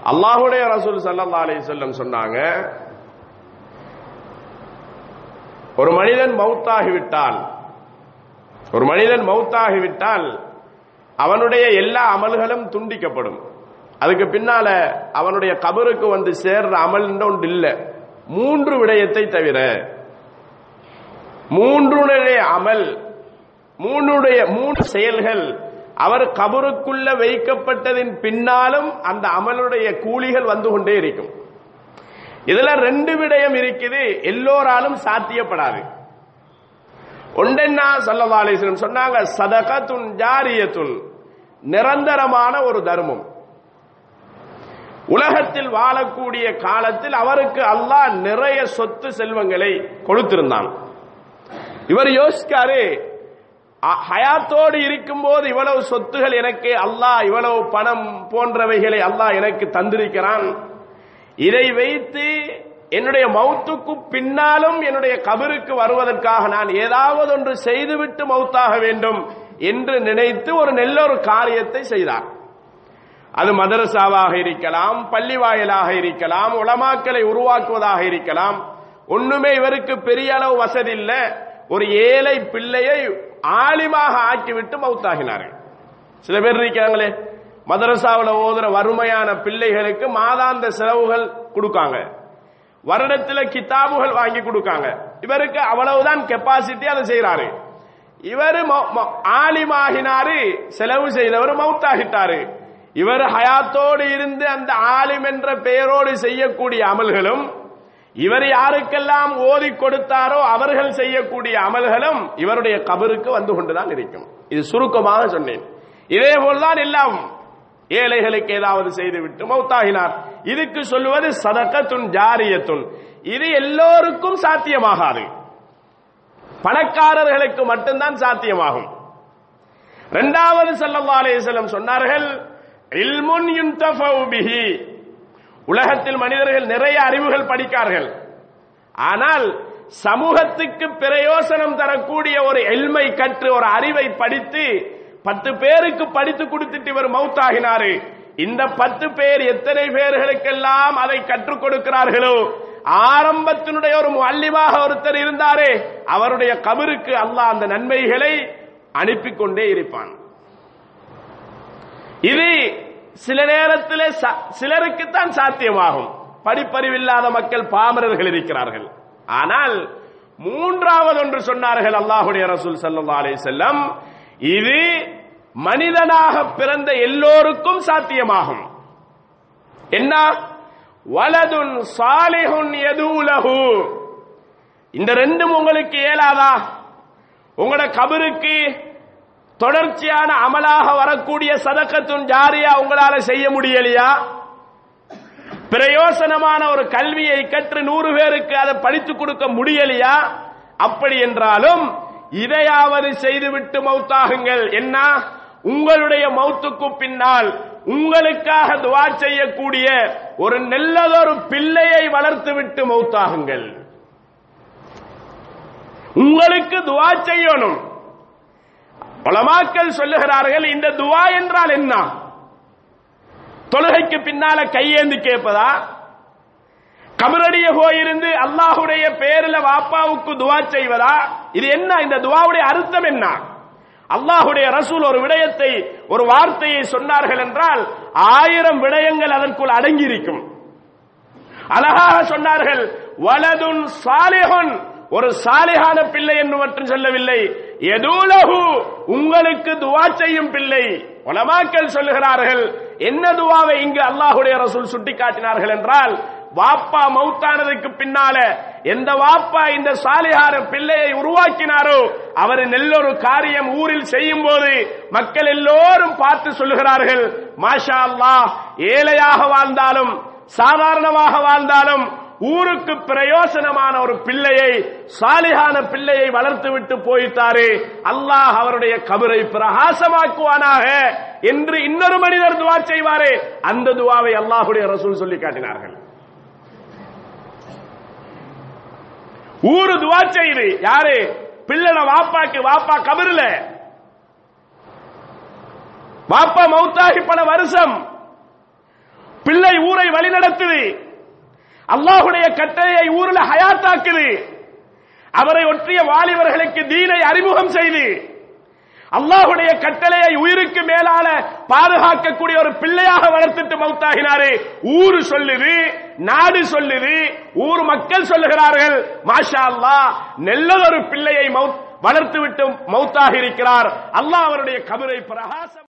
அல்லாஹுடைய ரசூல் ஸல்லல்லாஹு அலைஹி வஸல்லம் சொன்னாங்க ஒரு மனிதன் மௌத்தாகிவிட்டால் ஒரு மனிதன் மௌத்தாகிவிட்டால் அவனுடைய எல்லா அமல்களும் துண்டிக்கப்படும் அதுக்கு பின்னால அவனுடைய கபருக்கு வந்து சேர்ற அமல் ஒன்று இல்லை மூன்று விடயத்தை தவிர மூன்றுடைய அமல் மூன்றுடைய மூன்று செயல்கள் அவர் கபருக்குள்ள வைக்கப்பட்டதின் பின்னாலும் அந்த அமலுடைய கூலிகள் வந்து கொண்டே இருக்கும் இதுல ரெண்டு விடயம் இருக்குது எல்லோராலும் சாத்தியப்படாது ஒன்றென்னா சல்லல்லாஹு அலைஹி வஸல்லம் சொன்னாங்க சதகத்துன் ஜாரியத்துன் நிரந்தரமான ஒரு தர்மம் உலகத்தில் வாழக்கூடிய காலத்தில் அவருக்கு அல்லாஹ் நிறைய சொத்து செல்வங்களை கொடுத்திருந்தான் இவர் யோசிக்காரு அ- ஹயாத்தோடு இருக்கும்போது இவ்வளவு சொத்துகள் எனக்கு அல்லாஹ் இவ்வளவு பணம் போன்றவைகளை அல்லாஹ் எனக்கு தந்திருக்கிறான் இதை வைத்து என்னுடைய மௌத்துக்கு பின்னாலும் என்னுடைய கபருக்கு வருவதற்காக நான் ஏதாவது ஒன்று செய்துவிட்டு மௌத்தாக வேண்டும் என்று நினைத்து ஒரு நல்ல ஒரு காரியத்தை செய்தார் அது மதரசாவாக இருக்கலாம் பள்ளி வாயிலாக இருக்கலாம் உலமாக்களை உருவாக்குவதாக இருக்கலாம் ஒண்ணுமே இவருக்கு பெரிய அளவு வசதி இல்ல ஒரு ஏழை பிள்ளையை ஆலிமாக ஆக்கிவிட்டு மௌத்தாகினார்கள் சில பேர் இருக்காங்களே மதரசாவுல ஓதுற வறுமையான பிள்ளைகளுக்கு மாதாந்த செலவுகள் கொடுக்காங்க வருடத்துல கிதாபுகள் வாங்கி கொடுக்காங்க இவருக்கு அவ்வளவுதான் கெப்பாசிட்டி அதை செய்யறாரு இவர் ஆலிமாகினாரு செலவு செய்தவர் மௌத்தாகிட்டாரு இவர் ஹயாத்தோடு இருந்து அந்த ஆலிம் என்ற பெயரோடு செய்யக்கூடிய அமல்களும் இவர் யாருக்கெல்லாம் ஓதி கொடுத்தாரோ அவர்கள் செய்யக்கூடிய அமல்களும் இவருடைய கபருக்கு வந்து கொண்டுதான் இருக்கும் இது சுருக்கமாக சொன்னேன் இதே போல்தான் எல்லாம் ஏழைகளுக்கு ஏதாவது செய்துவிட்டு மௌத்தாகினார் இதுக்கு சொல்லுவது சதக்கத்துன் ஜாரியத்துன் இது எல்லோருக்கும் சாத்தியமாகாது பணக்காரர்களுக்கு மட்டும்தான் சாத்தியமாகும் இரண்டாவது ஸல்லல்லாஹு அலைஹி வஸல்லம் சொன்னார்கள் இல்முன் யுன்தஃபவு பிஹி உலகத்தில் மனிதர்கள் நிறைய அறிவுகள் படிக்கார்கள் ஆனால் சமூகத்துக்கு பிரயோசனம் தரக்கூடிய ஒரு எல்மை கற்று ஒரு அறிவை படித்து பத்து பேருக்கு படித்து கொடுத்துட்டு இவர் மௌத்தாகினாரு இந்த பத்து பேர் எத்தனை பேர்களுக்கெல்லாம் அதை கற்றுக் கொடுக்கிறார்களோ ஆரம்பத்தினுடைய ஒரு மல்லிமாக ஒருத்தர் இருந்தாரே அவருடைய கபருக்கு அல்லாஹ் அந்த நன்மைகளை அனுப்பி கொண்டே இருப்பான் இது சில நேரத்தில் சிலருக்குத்தான் சாத்தியமாகும் படிப்பறிவில்லாத மக்கள் பாமரர்கள் இருக்கிறார்கள் ஆனால் மூன்றாவது ஒன்று சொன்னார்கள் அல்லாஹுடைய ரசூல் ஸல்லல்லாஹு அலைஹி வஸல்லம் இது மனிதனாக பிறந்த எல்லோருக்கும் சாத்தியமாகும் என்ன வலதுன் சாலிஹுன் யதூலஹு இந்த ரெண்டும் உங்களுக்கு இயலாதா உங்களோட கபருக்கு தொடர்ச்சியான அமலாக வரக்கூடிய சதக்கத்துன் ஜாரியா உங்களால செய்ய முடியலையா பிரயோசனமான ஒரு கல்வியை கற்று நூறு பேருக்கு அதை படித்து கொடுக்க முடியலையா அப்படி என்றாலும் இதையாவது செய்துவிட்டு மௌத்தாகுங்கள் என்ன உங்களுடைய மௌத்துக்கு பின்னால் உங்களுக்காக துவா செய்யக்கூடிய ஒரு நல்லதொரு பிள்ளையை வளர்த்துவிட்டு மௌத்தாகுங்கள் உங்களுக்கு துவா செய்யணும் பலமாக்கள் சொல்லுகிறார்கள் இந்த துவா என்றால் என்ன தொழுகைக்கு பின்னால கையேந்து கேட்பதா கபரடிய போயிருந்து அல்லாஹுடைய பேரில் வாப்பாவுக்கு துவா செய்வதா இது என்ன இந்த துவாவுடைய அர்த்தம் என்ன அல்லாஹுடைய ரசூல் ஒரு விடயத்தை ஒரு வார்த்தையை சொன்னார்கள் என்றால் ஆயிரம் விடயங்கள் அதற்குள் அடங்கியிருக்கும் அழகாக சொன்னார்கள் வலதுன் சாலிஹுன் ஒரு சாலிகான பிள்ளை என்று மட்டும் சொல்லவில்லை எதூலகு உங்களுக்கு துவா செய்யும் பிள்ளை உலமாக்கள் சொல்லுகிறார்கள் என்ன துவாவை இங்கு அல்லாஹுடைய ரசூல் சுட்டிக்காட்டினார்கள் என்றால் வாப்பா மௌத்தானதுக்கு பின்னால எந்த வாப்பா இந்த சாலிகார பிள்ளையை உருவாக்கினாரோ அவர் நெல்லொரு காரியம் ஊரில் செய்யும் போது மக்கள் எல்லோரும் பார்த்து சொல்லுகிறார்கள் மாஷா அல்லாஹ் ஏழையாக வாழ்ந்தாலும் சாதாரணமாக வாழ்ந்தாலும் ஊருக்கு பிரயோசனமான ஒரு பிள்ளையை சாலிகான பிள்ளையை வளர்த்து விட்டு போயிட்டாரு அல்லாஹ் அவருடைய கபரை பிரகாசமாக்குவானாக என்று இன்னொரு மனிதர் துவா செய்வாரே அந்த துவாவை அல்லாஹுடைய ரசூல் சொல்லி காட்டினார்கள் ஊரு துவா செய்து யாரு பிள்ளை வாப்பாக்கு வாப்பா கபருல வாப்பா மௌத்தாகி பல வருஷம் பிள்ளை ஊரை வழிநடத்துது அல்லாஹுடைய கட்டளையை ஊர்ல ஹயாத்தாக்குது அவரை ஒற்றிய வாலிபர்களுக்கு தீனை அறிமுகம் செய்து அல்லாஹுடைய கட்டளையை உயிருக்கு மேலான பாதுகாக்கக்கூடிய ஒரு பிள்ளையாக வளர்த்துட்டு மௌத்தாகினாரு ஊரு சொல்லுது நாடு சொல்லுது ஊர் மக்கள் சொல்லுகிறார்கள் மாஷா அல்லாஹ் நல்லதொரு பிள்ளையை மௌத் வளர்த்து விட்டு மௌத்தாக இருக்கிறார் அல்லாஹ் அவருடைய கபரை பிரகாசம்